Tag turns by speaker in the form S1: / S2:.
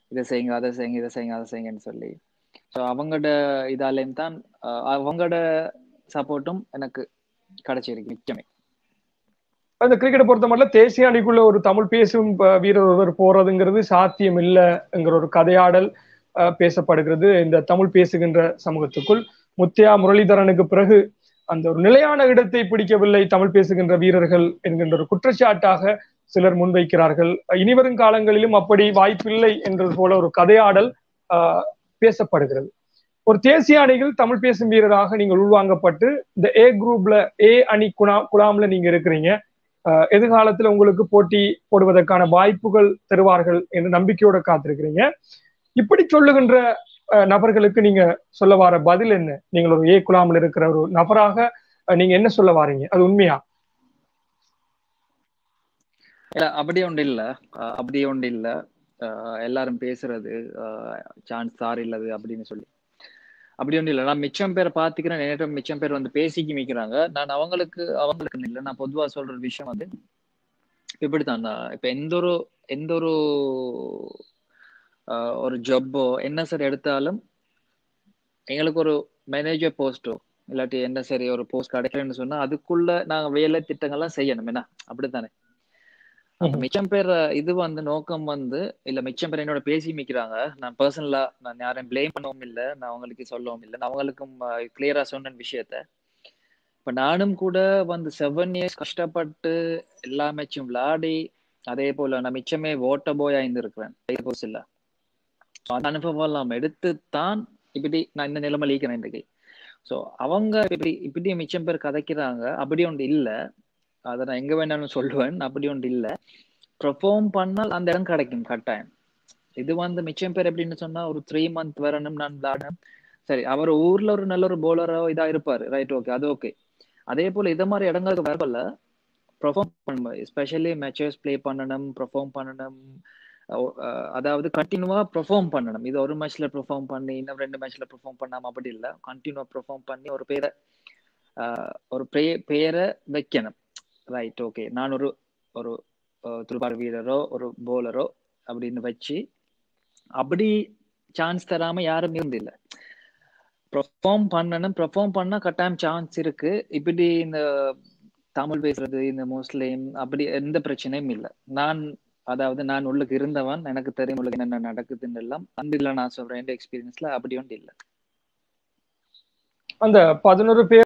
S1: இதை செய்யுங்க அதை செய்யுங்க இதை செய்யுங்க அதை செய்யுங்கன்னு சொல்லி ஸோ அவங்களோட இதாலேயும் தான் அஹ், அவங்களோட சப்போர்ட்டும் எனக்கு கிடைச்சிருக்கு மிச்சமே
S2: அந்த கிரிக்கெட்டை பொறுத்த மட்டும் தேசிய அணிக்குள்ள ஒரு தமிழ் பேசும் ப- வீரர் ஒருவர் போறதுங்கிறது சாத்தியம் இல்லைங்கிற ஒரு கதையாடல் அஹ், பேசப்படுகிறது இந்த தமிழ் பேசுகின்ற சமூகத்துக்குள் முத்தியா முரளிதரனுக்கு பிறகு அந்த ஒரு நிலையான இடத்தை பிடிக்கவில்லை தமிழ் பேசுகின்ற வீரர்கள் என்கின்ற ஒரு குற்றச்சாட்டாக சிலர் முன்வைக்கிறார்கள் இனிவரும் காலங்களிலும் அப்படி வாய்ப்பில்லை என்றது போல ஒரு கதையாடல் ஆஹ், பேசப்படுகிறது ஒரு தேசிய அணியில் தமிழ் பேசும் வீரராக நீங்கள் உள்வாங்கப்பட்டு இந்த ஏ குரூப்ல ஏ அணி குணா குழாம்ல நீங்க இருக்கிறீங்க ஆஹ், எதிர்காலத்துல உங்களுக்கு போட்டி போடுவதற்கான வாய்ப்புகள் தருவார்கள் என்று நம்பிக்கையோட காத்திருக்கிறீங்க இப்படி சொல்லுகின்ற ஆஹ், நபர்களுக்கு நீங்க சொல்ல வர பதில் என்ன நீங்கள் ஒரு ஏ குழாமில் இருக்கிற ஒரு நபராக ஆஹ், நீங்க என்ன சொல்ல வாரீங்க அது உண்மையா
S1: இல்ல அப்படி ஒன்று இல்ல அஹ் அப்படி ஒன்று இல்ல அஹ் எல்லாரும் பேசுறது சான்ஸ் தார் இல்லது அப்படின்னு சொல்லி அப்படி ஒன்றும் இல்லை நான் மிச்சம் பேரை பார்த்துக்கிறேன் நேற்று மிச்சம் பேர் வந்து பேசிக்கி மிக்கிறாங்க நான் அவங்களுக்கு அவங்களுக்கு இல்லை நான் பொதுவா சொல்ற ஒரு விஷயம் வந்து இப்படித்தான் நான் இப்ப எந்த ஒரு எந்த ஒரு அஹ், ஒரு ஜப்போ என்ன சார் எடுத்தாலும் எங்களுக்கு ஒரு மேனேஜர் போஸ்டோ இல்லாட்டி என்ன சரி ஒரு போஸ்ட் கிடைக்கலன்னு சொன்னா அதுக்குள்ள நாங்க வேலை திட்டங்கள்லாம் செய்யணும் என்ன அப்படித்தானே அப்ப
S2: ம்ஹும்.
S1: மிச்சம் பேர் இது வந்து நோக்கம் வந்து இல்ல மிச்சம் பேர் என்னோட பேசி மிக்கிறாங்க நான் பர்சனலா நான் யாரையும் ப்ளேம் பண்ணவும் இல்லை நான் அவங்களுக்கு சொல்லவும் இல்லை நான் அவங்களுக்கும் கிளியரா சொன்ன விஷயத்த இப்ப நானும் கூட வந்து செவன் இயர்ஸ் கஷ்டப்பட்டு எல்லா மேட்சும் விளையாடி அதே போல நான் மிச்சமே ஓட்ட போயா இருந்திருக்கிறேன் போஸ் இல்ல So, அந்த அனுபவம் எல்லாம் எடுத்து தான் இப்படி நான் இந்த நிலைமை இருக்கிறேன் இன்றைக்கு ஸோ அவங்க இப்படி இப்படி மிச்சம் பேர் கதைக்கிறாங்க அப்படி ஒன்று இல்லை அதை நான் எங்க வேணாலும் சொல்லுவேன் அப்படி ஒன்று இல்லை பெர்ஃபார்ம் பண்ணால் அந்த இடம் கிடைக்கும் கட்டாயம் இது வந்து மிச்சம் பேர் எப்படின்னு சொன்னா ஒரு த்ரீ மந்த் வரணும் நான் விளையாடணும் சரி அவர் ஊர்ல ஒரு நல்ல ஒரு bowler-ஆ இதா இருப்பாரு ரைட் ஓகே அது ஓகே அதே போல இது மாதிரி இடங்களுக்கு வரல பெர்ஃபார்ம் பண்ணணும் எஸ்பெஷலி மேட்சஸ் ப்ளே பண்ணணும் பெர்ஃபார்ம் பண்ணணும் அஹ் அஹ் அதாவது கண்டினியூவா பெர்ஃபார்ம் பண்ணணும் இது ஒரு மேட்ச்ல பெர்ஃபார்ம் பண்ணி இன்னும் ரெண்டு மேட்ச்ல பெர்ஃபார்ம் பண்ணாம அப்படி இல்லை கண்டினியூவா பெர்ஃபார்ம் பண்ணி ஒரு பேரை அஹ் ஒரு பே- பேரை வைக்கணும் ரைட் ஓகே நான் ஒரு ஒரு அஹ், துடுப்பாட்ட வீரரோ ஒரு போலரோ அப்படின்னு வச்சு அப்படி சான்ஸ் தராம யாரும் இருந்தில்ல பெர்ஃபார்ம் பண்ணணும் பெர்ஃபார்ம் பண்ணா கட்டாயம் சான்ஸ் இருக்கு இப்படி இந்த தமிழ் பேசுறது இந்த முஸ்லீம் அப்படி எந்த பிரச்சனையும் இல்லை நான் அதாவது நான் உள்ளுக்கு இருந்தவன் எனக்கு தெரியும் உள்ளுக்கு என்னென்ன நடக்குதுன்னு எல்லாம் அந்த இதுல நான் சொல்றேன் எந்த எக்ஸ்பீரியன்ஸ்ல அப்படி ஒன்று இல்லை
S2: அந்த பதினோரு பேர்